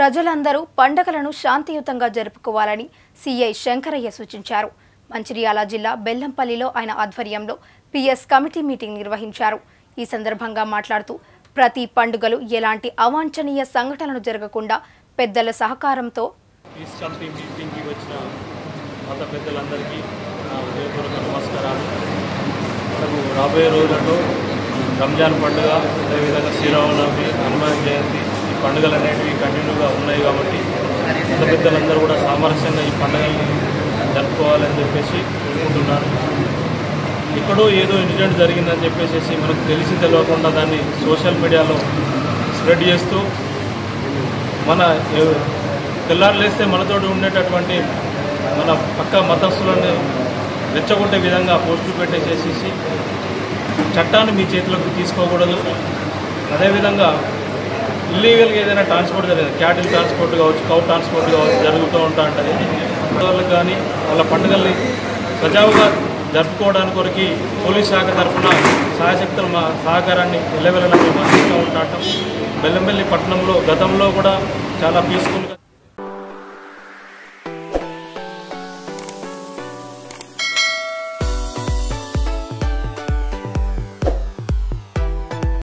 ప్రజలందరూ పండగలను శాంతియుతంగా జరుపుకోవాలని సీఐ శంకరయ్య సూచించారు మంచిర్యాల జిల్లా బెల్లంపల్లిలో ఆయన ఆధ్వర్యంలో పిఎస్ కమిటీ మీటింగ్ నిర్వహించారు ఈ సందర్భంగా మాట్లాడుతూ ప్రతి పండుగలు ఎలాంటి అవాంఛనీయ సంఘటనలు జరగకుండా పెద్దల సహకారంతో పీస్ కమిటీ మీటింగ్కి వచ్చిన మత పెద్దలందరికీ నా హృదయపూర్వక నమస్కారాలు మనకు రాబోయే రోజులలో రంజాన్ పండుగ అదేవిధంగా శ్రీరామనవమి హనుమాన్ జయంతి ఈ పండుగలు అనేటివి కంటిన్యూగా ఉన్నాయి కాబట్టి మత పెద్దలందరూ కూడా సామరస్యంగా ఈ పండుగల్ని జరుపుకోవాలని చెప్పేసి కోరుకుంటున్నాను ఎక్కడో ఏదో ఇన్సిడెంట్ జరిగిందని చెప్పేసి మనకు తెలిసి తెలియకుండా దాన్ని సోషల్ మీడియాలో స్ప్రెడ్ చేస్తూ మన ఎవ- తెల్లారు లేస్తే మనతోటి ఉండేటటువంటి మన పక్క మతస్థులను రెచ్చగొట్టే విధంగా పోస్టులు పెట్టేసేసి చట్టాన్ని మీ చేతిలోకి తీసుకోకూడదు అదేవిధంగా ఇల్లీగల్గా ఏదైనా ట్రాన్స్పోర్ట్ జరిగింది క్యాటిల్ ట్రాన్స్పోర్ట్ కావచ్చు కౌ ట్రాన్స్పోర్ట్ కావచ్చు జరుగుతూ ఉంటా ఉంటుంది వాళ్ళకి కానీ వాళ్ళ పండుగల్ని సజావుగా జరుపుకోవడానికి కొరకు పోలీస్ శాఖ తరఫున సహాయశక్తుల మా సహకారాన్ని ఎల్లవెల్లలా మేము అందిస్తూ ఉంటాం బెల్లంబెల్లి పట్టణంలో గతంలో కూడా చాలా పీస్ఫుల్గా